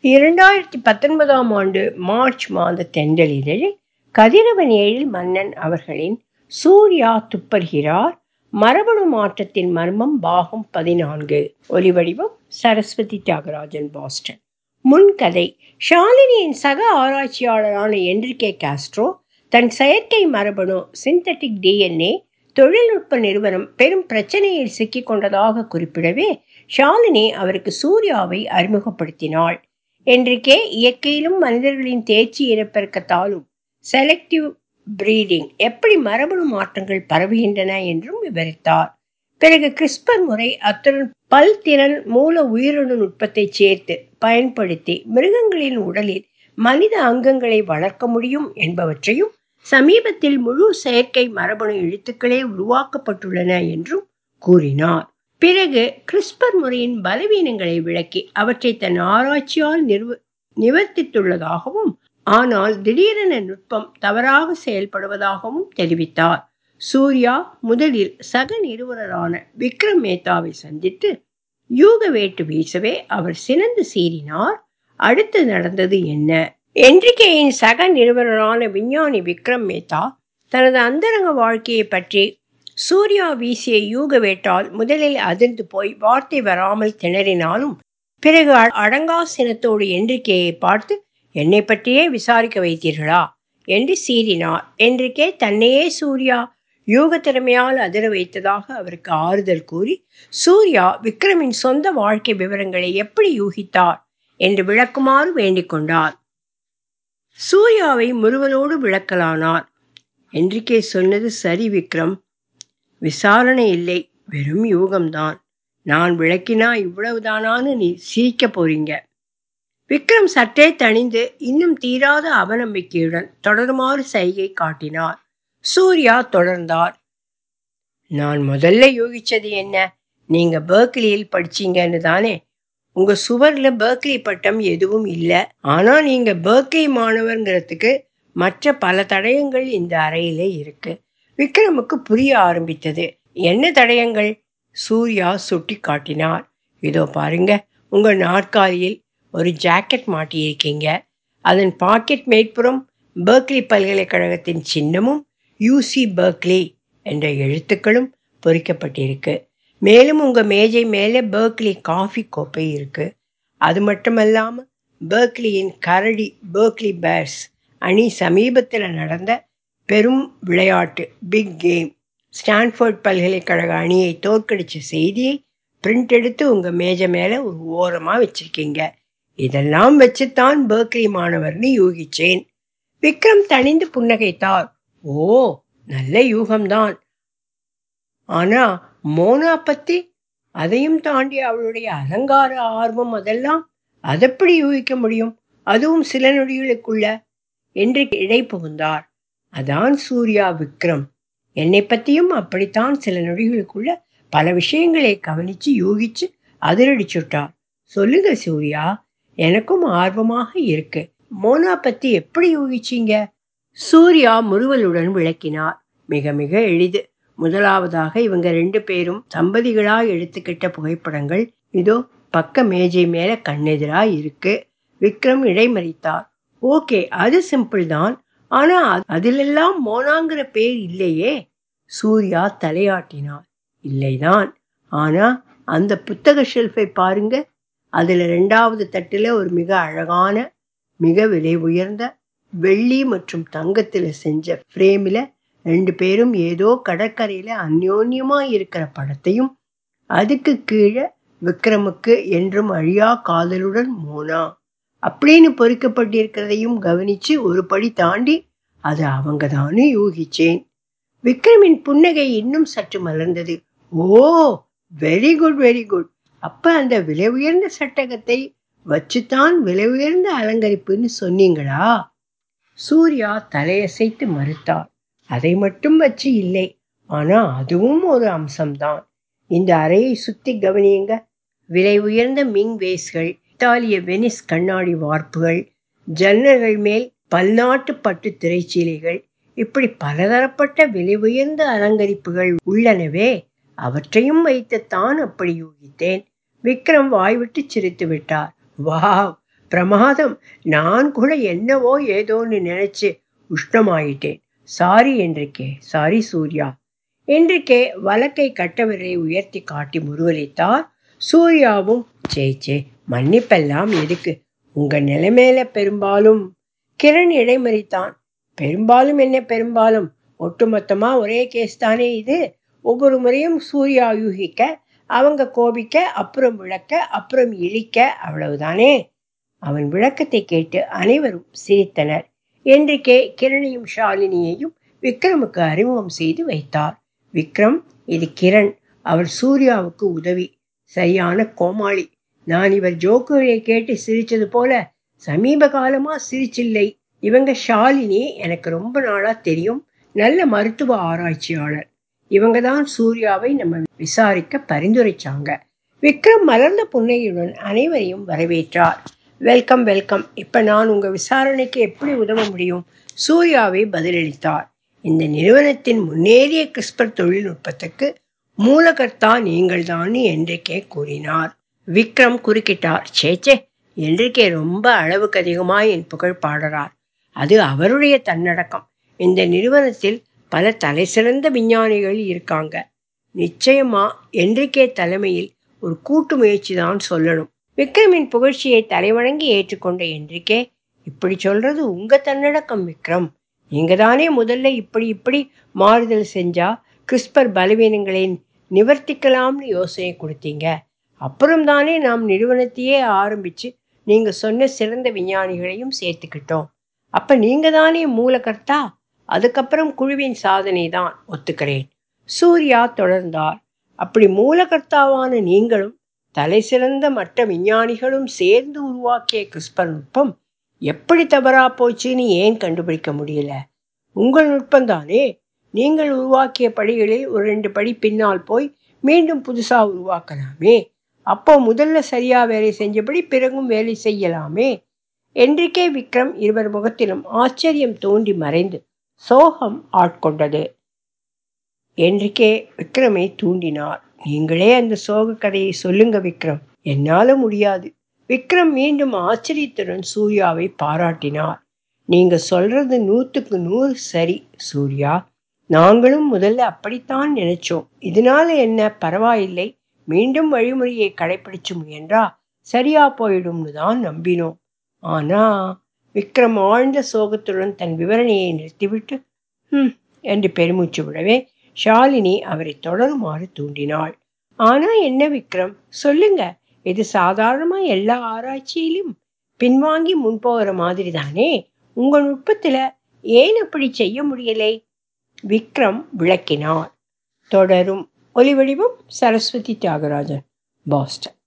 இரண்டாயிரத்தி பத்தொன்பதாம் ஆண்டு மார்ச் மாத தென்றலிதழில் கதிரவன் ஏழில் மன்னன் அவர்களின் சூர்யா துப்பர்கிறார் மரபணு மாற்றத்தின் மர்மம் பாகம் பதினான்கு ஒலிவடிவம் சரஸ்வதி தியாகராஜன் பாஸ்டன் முன்கதை ஷாலினியின் சக ஆராய்ச்சியாளரான என்ரிகே காஸ்ட்ரோ தன் செயற்கை மரபணு சிந்தட்டிக் டிஎன்ஏ தொழில்நுட்ப நிறுவனம் பெரும் பிரச்சனையில் சிக்கிக் கொண்டதாக குறிப்பிடவே ஷாலினி அவருக்கு சூர்யாவை அறிமுகப்படுத்தினாள் என்றிக்கே இயற்கையிலும் மனிதர்களின் தேர்ச்சி இனப்பெருக்கத்தாலும் செலக்டிவ் பிரீடிங் எப்படி மரபணு மாற்றங்கள் பரவுகின்றன என்றும் விவரித்தார் பிறகு கிறிஸ்பர் முறை அத்துடன் பல்திறன் மூல உயிரணு நுட்பத்தை சேர்த்து பயன்படுத்தி மிருகங்களின் உடலில் மனித அங்கங்களை வளர்க்க முடியும் என்பவற்றையும் சமீபத்தில் முழு செயற்கை மரபணு எழுத்துக்களே உருவாக்கப்பட்டுள்ளன என்றும் கூறினார் பிறகு கிறிஸ்பர் முறையின் பலவீனங்களை விளக்கி அவற்றை தன் ஆராய்ச்சியால் நிறுவ நிவர்த்தித்துள்ளதாகவும் ஆனால் திடீரென நுட்பம் தவறாக செயல்படுவதாகவும் தெரிவித்தார் சூர்யா முதலில் சக நிறுவனரான விக்ரம் மேத்தாவை சந்தித்து யூக வேட்டு வீசவே அவர் சினந்து சீறினார் அடுத்து நடந்தது என்ன என்ரிகேயின் சக நிறுவனரான விஞ்ஞானி விக்ரம் மேத்தா தனது அந்தரங்க வாழ்க்கையை பற்றி சூர்யா வீசிய யூக வேட்டால் முதலில் அதிர்ந்து போய் வார்த்தை வராமல் திணறினாலும் பிறகு அடங்கா சினத்தோடு என்ரிகேயை பார்த்து என்னை பற்றியே விசாரிக்க வைத்தீர்களா என்று சீறினார் என்றிக்கே தன்னையே சூர்யா யூக திறமையால் அதிர வைத்ததாக அவருக்கு ஆறுதல் கூறி சூர்யா விக்ரமின் சொந்த வாழ்க்கை விவரங்களை எப்படி யூகித்தார் என்று விளக்குமாறு வேண்டிக் கொண்டார் சூர்யாவை முறுவலோடு விளக்கலானார் என்றிக்கே சொன்னது சரி விக்ரம் விசாரணை இல்லை வெறும் யூகம்தான் நான் விளக்கினா இவ்வளவுதானான்னு நீ சிரிக்க போறீங்க விக்ரம் சற்றே தணிந்து இன்னும் தீராத அவநம்பிக்கையுடன் தொடருமாறு சைகை காட்டினார் சூர்யா தொடர்ந்தார் நான் முதல்ல யோகிச்சது என்ன நீங்க பேர்க்லியில் படிச்சீங்கன்னு தானே உங்க சுவர்ல பேர்க்லி பட்டம் எதுவும் இல்லை ஆனா நீங்க பேர்க்லி மாணவர்ங்கிறதுக்கு மற்ற பல தடயங்கள் இந்த அறையில இருக்கு விக்ரமுக்கு புரிய ஆரம்பித்தது என்ன தடயங்கள் சூர்யா சுட்டி காட்டினார் இதோ பாருங்க உங்க நாற்காலியில் ஒரு ஜாக்கெட் மாட்டியிருக்கீங்க அதன் பாக்கெட் மேற்புறம் பேர்க்லி பல்கலைக்கழகத்தின் சின்னமும் யூசி பேர்க்லி என்ற எழுத்துக்களும் பொறிக்கப்பட்டிருக்கு மேலும் உங்க மேஜை மேலே பேர்க்லி காஃபி கோப்பை இருக்கு அது மட்டுமல்லாம பேர்க்லியின் கரடி பேர்க்லி பேர்ஸ் அணி சமீபத்தில் நடந்த பெரும் விளையாட்டு பிக் கேம் ஸ்டான்ஃபோர்ட் பல்கலைக்கழக அணியை தோற்கடிச்ச செய்தியை பிரிண்ட் எடுத்து உங்க மேஜை மேல ஒரு ஓரமா வச்சிருக்கீங்க இதெல்லாம் வச்சுத்தான் பேர்க்லி மாணவர்னு யூகிச்சேன் விக்ரம் தணிந்து புன்னகைத்தார் ஓ நல்ல யூகம்தான் ஆனா மோனா பத்தி அதையும் தாண்டி அவளுடைய அலங்கார ஆர்வம் அதெல்லாம் அதெப்படி யூகிக்க முடியும் அதுவும் சில நொடிகளுக்குள்ள என்று இடை புகுந்தார் அதான் சூர்யா விக்ரம் என்னை பத்தியும் அப்படித்தான் சில நொடிகளுக்குள்ள பல விஷயங்களை கவனிச்சு யூகிச்சு அதிரடிச்சுட்டார் சொல்லுங்க சூர்யா எனக்கும் ஆர்வமாக இருக்கு மோனா பத்தி எப்படி யூகிச்சீங்க சூர்யா முறுவலுடன் விளக்கினார் மிக மிக எளிது முதலாவதாக இவங்க ரெண்டு பேரும் தம்பதிகளா எடுத்துக்கிட்ட புகைப்படங்கள் இதோ பக்க மேஜை மேல கண்ணெதிரா இருக்கு விக்ரம் இடைமறித்தார் ஓகே அது சிம்பிள் தான் ஆனா அதிலெல்லாம் மோனாங்கிற பேர் இல்லையே சூர்யா தலையாட்டினார் இல்லைதான் ஆனா அந்த புத்தக ஷெல்ஃபை பாருங்க அதுல ரெண்டாவது தட்டுல ஒரு மிக அழகான மிக விலை உயர்ந்த வெள்ளி மற்றும் தங்கத்துல செஞ்ச ஃப்ரேமில் ரெண்டு பேரும் ஏதோ கடற்கரையில அந்யோன்யமா இருக்கிற படத்தையும் அதுக்கு கீழே விக்ரமுக்கு என்றும் அழியா காதலுடன் மோனா அப்படின்னு பொறிக்கப்பட்டிருக்கிறதையும் கவனிச்சு ஒரு படி தாண்டி அது அவங்க தானே யூகிச்சேன் விக்ரமின் புன்னகை இன்னும் சற்று மலர்ந்தது oh very good very good அப்ப அந்த விலை உயர்ந்த சட்டகத்தை வச்சுத்தான் விலை உயர்ந்த அலங்கரிப்புன்னு சொன்னீங்களா சூர்யா தலையசைத்து மறுத்தார் அதை மட்டும் வச்சு இல்லை ஆனா அதுவும் ஒரு அம்சம்தான் இந்த அறையை சுத்தி கவனியுங்க விலை உயர்ந்த மிங் வேஸ்கள் இத்தாலிய வெனிஸ் கண்ணாடி வார்ப்புகள் ஜன்னல்கள் மேல் பல்நாட்டு பட்டு திரைச்சீலைகள் இப்படி பலதரப்பட்ட விலை உயர்ந்த அலங்கரிப்புகள் உள்ளனவே அவற்றையும் வைத்துத்தான் அப்படி யூகித்தேன் விக்ரம் வாய்விட்டு சிரித்து விட்டார் வாவ் பிரமாதம் நான் கூட என்னவோ ஏதோன்னு நினைச்சு உஷ்ணமாயிட்டேன் சாரி என்றிருக்கே சாரி சூர்யா என்றிருக்கே வலக்கை கட்டவரை உயர்த்தி காட்டி முருவலித்தார் சூர்யாவும் சே சே மன்னிப்பெல்லாம் எதுக்கு உங்க நிலைமையில பெரும்பாலும் கிரண் இடைமறித்தான் பெரும்பாலும் என்ன பெரும்பாலும் ஒட்டுமொத்தமா ஒரே கேஸ் தானே இது ஒவ்வொரு முறையும் சூர்யா யூகிக்க அவங்க கோபிக்க அப்புறம் விளக்க அப்புறம் இழிக்க அவ்வளவுதானே அவன் விளக்கத்தை கேட்டு அனைவரும் சிரித்தனர் என்றிக்கே கிரணையும் ஷாலினியையும் விக்ரமுக்கு அறிமுகம் செய்து வைத்தார் விக்ரம் இது கிரண் அவர் சூர்யாவுக்கு உதவி சரியான கோமாளி நான் இவர் ஜோக்குகளை கேட்டு சிரிச்சது போல சமீப காலமா சிரிச்சில்லை இவங்க ஷாலினி எனக்கு ரொம்ப நாளா தெரியும் நல்ல மருத்துவ ஆராய்ச்சியாளர் இவங்க தான் சூர்யாவை நம்ம விசாரிக்க பரிந்துரைச்சாங்க விக்ரம் மலர்ந்த புன்னையுடன் அனைவரையும் வரவேற்றார் வெல்கம் வெல்கம் இப்ப நான் உங்க விசாரணைக்கு எப்படி உதவ முடியும் சூர்யாவை பதிலளித்தார் இந்த நிறுவனத்தின் முன்னேறிய கிறிஸ்பர் தொழில்நுட்பத்துக்கு மூலகர்த்தா நீங்கள்தான் என்றிக்கே கூறினார் விக்ரம் குறுக்கிட்டார் சேச்சே என்றிக்கே ரொம்ப அளவுக்கு அதிகமாய் என் புகழ் பாடுறார் அது அவருடைய தன்னடக்கம் இந்த நிறுவனத்தில் பல தலை சிறந்த விஞ்ஞானிகள் இருக்காங்க நிச்சயமா என்றிக்கே தலைமையில் ஒரு கூட்டு முயற்சி தான் சொல்லணும் விக்ரமின் புகழ்ச்சியை தலைவணங்கி ஏற்றுக்கொண்ட என்றிக்கே இப்படி சொல்றது உங்க தன்னடக்கம் விக்ரம் நீங்க தானே முதல்ல இப்படி இப்படி மாறுதல் செஞ்சா கிறிஸ்பர் பலவீனங்களை நிவர்த்திக்கலாம்னு யோசனை கொடுத்தீங்க அப்புறம் தானே நாம் நிறுவனத்தையே ஆரம்பிச்சு நீங்க சொன்ன சிறந்த விஞ்ஞானிகளையும் சேர்த்துக்கிட்டோம் அப்ப நீங்க தானே மூலகர்த்தா அதுக்கப்புறம் குழுவின் சாதனை தான் ஒத்துக்கிறேன் சூர்யா தொடர்ந்தார் அப்படி மூலகர்த்தாவான நீங்களும் தலை சிறந்த மற்ற விஞ்ஞானிகளும் சேர்ந்து உருவாக்கிய கிறிஸ்பர் நுட்பம் எப்படி தவறா போச்சுன்னு ஏன் கண்டுபிடிக்க முடியல உங்கள் நுட்பம் தானே நீங்கள் உருவாக்கிய படிகளில் ஒரு ரெண்டு படி பின்னால் போய் மீண்டும் புதுசா உருவாக்கலாமே அப்போ முதல்ல சரியா வேலை செஞ்சபடி பிறகும் வேலை செய்யலாமே என்றிக்கே விக்ரம் இருவர் முகத்திலும் ஆச்சரியம் தோன்றி மறைந்து சோகம் ஆட்கொண்டது என்றிக்கே விக்ரமை தூண்டினார் நீங்களே அந்த சோக கதையை சொல்லுங்க விக்ரம் என்னால முடியாது விக்ரம் மீண்டும் ஆச்சரியத்துடன் சூர்யாவை பாராட்டினார் நீங்க சொல்றது நூத்துக்கு நூறு சரி சூர்யா நாங்களும் முதல்ல அப்படித்தான் நினைச்சோம் இதனால என்ன பரவாயில்லை மீண்டும் வழிமுறையை கடைபிடிச்சு முயன்றா சரியா போயிடும்னு தான் நம்பினோம் ஆனா விக்ரம் ஆழ்ந்த சோகத்துடன் தன் விவரணையை நிறுத்திவிட்டு ம் என்று பெருமூச்சு விடவே ஷாலினி அவரை தொடருமாறு தூண்டினாள் ஆனா என்ன விக்ரம் சொல்லுங்க இது சாதாரணமா எல்லா ஆராய்ச்சியிலும் பின்வாங்கி முன்போகிற மாதிரி தானே உங்க நுட்பத்துல ஏன் அப்படி செய்ய முடியலை விக்ரம் விளக்கினார் தொடரும் ஒலிவடிவம் சரஸ்வதி தியாகராஜன் பாஸ்டன்